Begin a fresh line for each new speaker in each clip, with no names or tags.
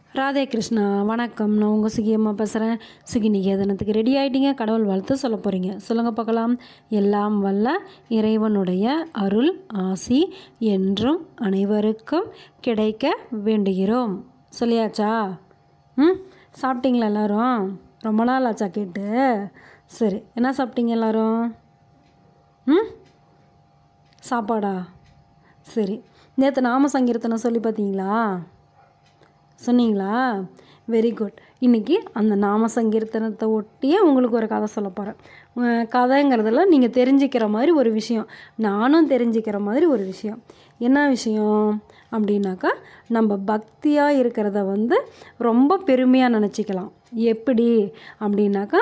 ராதே கிருஷ்ணா வணக்கம் நான் உங்கள் சுகியம்மா பேசுகிறேன் சுகி நிகேதனத்துக்கு ரெடி ஆகிட்டீங்க கடவுள் வாழ்த்து சொல்ல போகிறீங்க சொல்லுங்கள் பார்க்கலாம் எல்லாம் வல்ல இறைவனுடைய அருள் ஆசி என்றும் அனைவருக்கும் கிடைக்க வேண்டுகிறோம் சொல்லியாச்சா ம் சாப்பிட்டீங்களா எல்லாரும் ரொம்ப நாள் ஆச்சா கேட்டு சரி என்ன சாப்பிட்டீங்க எல்லாரும் ம் சாப்பாடா சரி நேற்று நாம சங்கீர்த்தனம் சொல்லி பார்த்தீங்களா சொன்னீங்களா வெரி குட் இன்றைக்கி அந்த நாம சங்கீர்த்தனத்தை ஒட்டியே உங்களுக்கு ஒரு கதை சொல்ல போகிறேன் கதைங்கிறதுல நீங்கள் தெரிஞ்சுக்கிற மாதிரி ஒரு விஷயம் நானும் தெரிஞ்சுக்கிற மாதிரி ஒரு விஷயம் என்ன விஷயம் அப்படின்னாக்கா நம்ம பக்தியாக இருக்கிறத வந்து ரொம்ப பெருமையாக நினச்சிக்கலாம் எப்படி அப்படின்னாக்கா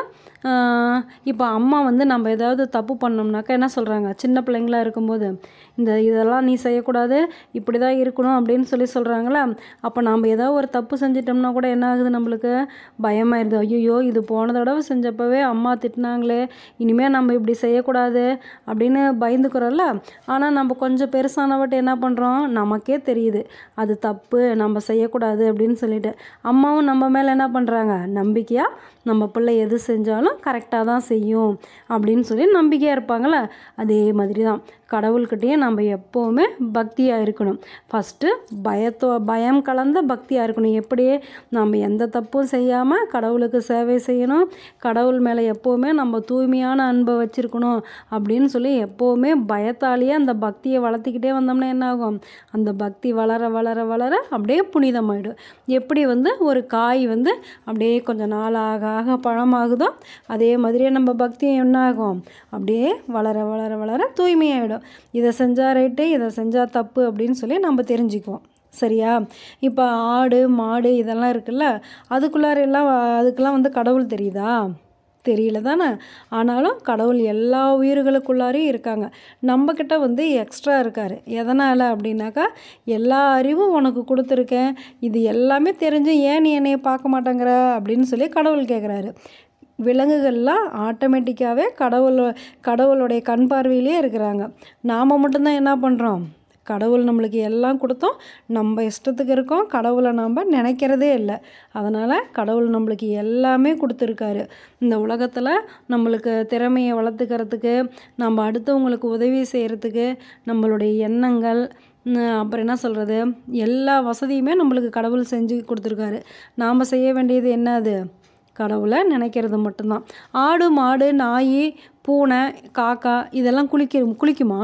இப்போ அம்மா வந்து நம்ம ஏதாவது தப்பு பண்ணோம்னாக்கா என்ன சொல்கிறாங்க சின்ன பிள்ளைங்களா இருக்கும்போது இந்த இதெல்லாம் நீ செய்யக்கூடாது இப்படி தான் இருக்கணும் அப்படின்னு சொல்லி சொல்கிறாங்களா அப்போ நாம் ஏதாவது ஒரு தப்பு செஞ்சிட்டோம்னா கூட என்ன ஆகுது நம்மளுக்கு பயமாயிருது ஐயோ இது போன தடவை செஞ்சப்பவே அம்மா திட்டினாங்களே இனிமேல் நம்ம இப்படி செய்யக்கூடாது அப்படின்னு பயந்துக்கிறோம்ல ஆனால் நம்ம கொஞ்சம் பெருசானவட்ட என்ன பண்ணுறோம் நமக்கே தெரியுது அது தப்பு நம்ம செய்யக்கூடாது அப்படின்னு சொல்லிட்டு அம்மாவும் நம்ம மேலே என்ன பண்ணுறாங்க நம்பிக்கையாக நம்ம பிள்ளை எது செஞ்சாலும் கரெக்டாக தான் செய்யும் அப்படின்னு சொல்லி நம்பிக்கையாக இருப்பாங்களே அதே மாதிரி தான் கடவுள்கிட்டயும் நம்ம எப்போவுமே பக்தியாக இருக்கணும் ஃபஸ்ட்டு பயத்தோ பயம் கலந்த பக்தியாக இருக்கணும் எப்படி நம்ம எந்த தப்பும் செய்யாமல் கடவுளுக்கு சேவை செய்யணும் கடவுள் மேலே எப்போவுமே நம்ம தூய்மையான அன்பை வச்சுருக்கணும் அப்படின்னு சொல்லி எப்போவுமே பயத்தாலேயே அந்த பக்தியை வளர்த்திக்கிட்டே வந்தோம்னா என்ன ஆகும் அந்த பக்தி வளர வளர வளர அப்படியே புனிதமாயிடும் எப்படி வந்து ஒரு காய் வந்து அப்படியே கொஞ்சம் நாள் ஆக ஆக பழமாகுதோ அதே மாதிரியே நம்ம பக்தி என்ன ஆகும் அப்படியே வளர வளர வளர தூய்மையாயிடும் இதை செஞ்சால் ரைட்டு இதை செஞ்சால் தப்பு அப்படின்னு சொல்லி நம்ம தெரிஞ்சுக்குவோம் சரியா இப்போ ஆடு மாடு இதெல்லாம் இருக்குல்ல அதுக்குள்ளார எல்லாம் அதுக்கெல்லாம் வந்து கடவுள் தெரியுதா தெரியல தானே ஆனாலும் கடவுள் எல்லா உயிர்களுக்குள்ளாரையும் இருக்காங்க நம்மக்கிட்ட வந்து எக்ஸ்ட்ரா இருக்கார் எதனால் அப்படின்னாக்கா எல்லா அறிவும் உனக்கு கொடுத்துருக்கேன் இது எல்லாமே தெரிஞ்சு ஏன் நீ என்னைய பார்க்க மாட்டேங்கிற அப்படின்னு சொல்லி கடவுள் கேட்குறாரு விலங்குகள்லாம் ஆட்டோமேட்டிக்காகவே கடவுள் கடவுளுடைய கண் பார்வையிலே இருக்கிறாங்க நாம் மட்டும்தான் என்ன பண்ணுறோம் கடவுள் நம்மளுக்கு எல்லாம் கொடுத்தோம் நம்ம இஷ்டத்துக்கு இருக்கோம் கடவுளை நம்ம நினைக்கிறதே இல்லை அதனால் கடவுள் நம்மளுக்கு எல்லாமே கொடுத்துருக்காரு இந்த உலகத்தில் நம்மளுக்கு திறமையை வளர்த்துக்கிறதுக்கு நம்ம அடுத்தவங்களுக்கு உதவி செய்கிறதுக்கு நம்மளுடைய எண்ணங்கள் அப்புறம் என்ன சொல்கிறது எல்லா வசதியுமே நம்மளுக்கு கடவுள் செஞ்சு கொடுத்துருக்காரு நாம் செய்ய வேண்டியது என்ன அது கடவுளை நினைக்கிறது மட்டும்தான் ஆடு மாடு நாய் பூனை காக்கா இதெல்லாம் குளிக்க குளிக்குமா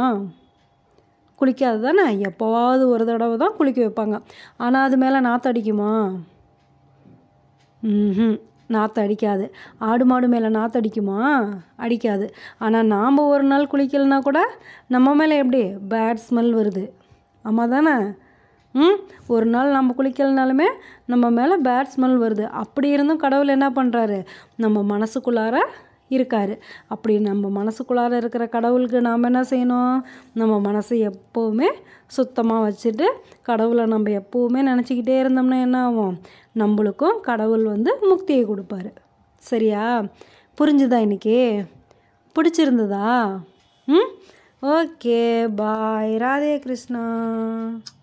குளிக்காது தானே எப்போவாவது ஒரு தடவை தான் குளிக்க வைப்பாங்க ஆனால் அது மேலே நாற்று அடிக்குமா ம் நாற்று அடிக்காது ஆடு மாடு மேலே நாற்று அடிக்குமா அடிக்காது ஆனால் நாம் ஒரு நாள் குளிக்கலைன்னா கூட நம்ம மேலே எப்படி பேட் ஸ்மெல் வருது ஆமாம் தானே ம் ஒரு நாள் நம்ம குளிக்கலனாலுமே நம்ம மேலே பேட் ஸ்மெல் வருது அப்படி இருந்தும் கடவுள் என்ன பண்ணுறாரு நம்ம மனசுக்குள்ளார இருக்கார் அப்படி நம்ம மனசுக்குள்ளார இருக்கிற கடவுளுக்கு நாம் என்ன செய்யணும் நம்ம மனசை எப்போவுமே சுத்தமாக வச்சுட்டு கடவுளை நம்ம எப்போவுமே நினச்சிக்கிட்டே இருந்தோம்னா என்ன ஆகும் நம்மளுக்கும் கடவுள் வந்து முக்தியை கொடுப்பாரு சரியா புரிஞ்சுதா இன்னைக்கு பிடிச்சிருந்ததா ம் ஓகே பாய் ராதே கிருஷ்ணா